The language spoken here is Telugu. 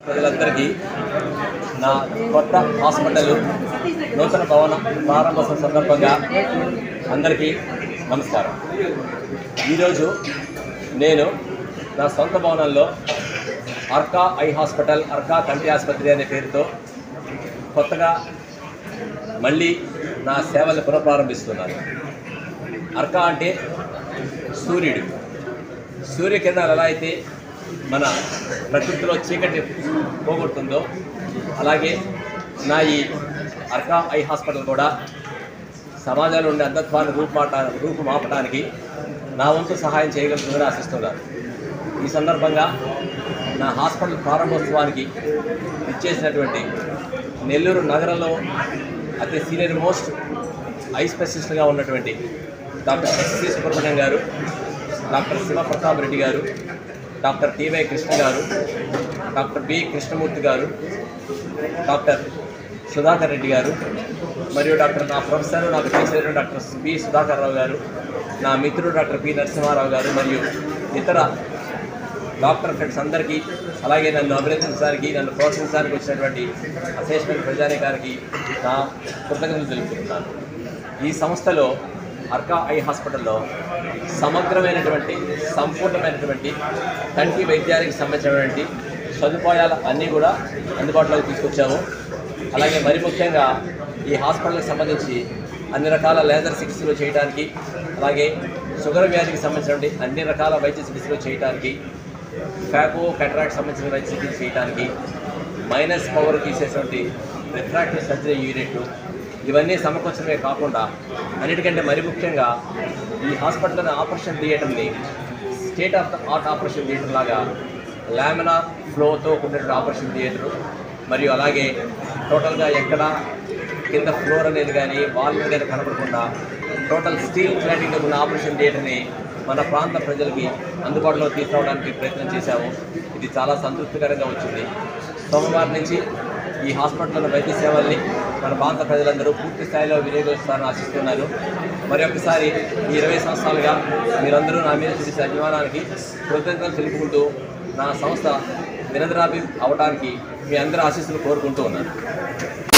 ప్రజలందరికీ నా కొత్త హాస్పిటల్ నూతన భవన ప్రారంభోత్సవం సందర్భంగా అందరికీ నమస్కారం ఈరోజు నేను నా సొంత భవనంలో అర్కా ఐ హాస్పిటల్ అర్కా కంటి ఆసుపత్రి అనే పేరుతో కొత్తగా మళ్ళీ నా సేవలు పునఃప్రారంభిస్తున్నాను అర్కా అంటే సూర్యుడు సూర్యకిరణాలు ఎలా అయితే మన ప్రకృతిలో చీకటి పోగొడుతుందో అలాగే నా ఈ అర్కా ఐ హాస్పిటల్ కూడా సమాజంలో ఉండే అంధత్వాన్ని రూపుమాట రూపుమాపడానికి నా వంతు సహాయం చేయగలుగుతుందని ఆశిస్తున్నాను ఈ సందర్భంగా నా హాస్పిటల్ ప్రారంభోత్సవానికి ఇచ్చేసినటువంటి నెల్లూరు నగరంలో అతి సీనియర్ మోస్ట్ ఐ స్పెషలిస్ట్గా ఉన్నటువంటి డాక్టర్ ఎస్సి సుబ్రహ్మణ్యం గారు డాక్టర్ శివప్రతాప్ రెడ్డి గారు డాక్టర్ టివై కృష్ణ గారు డాక్టర్ బి కృష్ణమూర్తి గారు డాక్టర్ సుధాకర్ రెడ్డి గారు మరియు డాక్టర్ నా ప్రొఫెసర్ నాకు తెలిసిన డాక్టర్ బి సుధాకర్ రావు గారు నా మిత్రుడు డాక్టర్ పి నరసింహారావు గారు మరియు ఇతర డాక్టర్ ఫ్రెండ్స్ అందరికీ అలాగే నన్ను అభినందించడానికి నన్ను ప్రోత్సహించడానికి వచ్చినటువంటి అసెస్మెంట్ ప్రజానికానికి నా కృతజ్ఞతలు తెలుపుతున్నాను ఈ సంస్థలో అర్కా ఐ హాస్పిటల్లో సమగ్రమైనటువంటి సంపూర్ణమైనటువంటి కంటి వైద్యానికి సంబంధించినటువంటి సదుపాయాలు అన్నీ కూడా అందుబాటులోకి తీసుకొచ్చాము అలాగే మరి ముఖ్యంగా ఈ హాస్పిటల్కి సంబంధించి అన్ని రకాల లేజర్ చికిత్సలు చేయడానికి అలాగే షుగర్ వ్యాధికి సంబంధించినటువంటి అన్ని రకాల వైద్య చికిత్సలు చేయడానికి ఫ్యాకో కట్రాక్ట్ సంబంధించిన వైద్య చికిత్స చేయడానికి మైనస్ పవర్ తీసేటువంటి రిఫ్రాక్టివ్ సర్జరీ యూనిట్ ఇవన్నీ సమకూర్చడమే కాకుండా అన్నిటికంటే మరి ముఖ్యంగా ఈ హాస్పిటల్లోని ఆపరేషన్ థియేటర్ని state of the art operation theatre లాగా లామినా ఫ్లోతో కూడినటువంటి ఆపరేషన్ థియేటరు మరియు అలాగే టోటల్గా ఎక్కడ కింద ఫ్లోర్ అనేది కానీ వాల్ మీద కానీ కనపడకుండా టోటల్ స్టీల్ క్లాడింగ్ ఉన్న ఆపరేషన్ థియేటర్ని మన ప్రాంత ప్రజలకి అందుబాటులో తీసుకురావడానికి ప్రయత్నం చేశాము ఇది చాలా సంతృప్తికరంగా వచ్చింది సోమవారం నుంచి ఈ హాస్పిటల్లో వైద్య సేవల్ని మన ప్రాంత ప్రజలందరూ పూర్తి స్థాయిలో వినియోగిస్తారని ఆశిస్తున్నారు మరి ఒకసారి ఈ ఇరవై సంవత్సరాలుగా మీరందరూ నా మీద చూపించే అభిమానానికి కృతజ్ఞతలు తెలుపుకుంటూ నా సంస్థ నిరంతరాభి అవడానికి మీ అందరి ఆశీస్సులు కోరుకుంటూ ఉన్నాను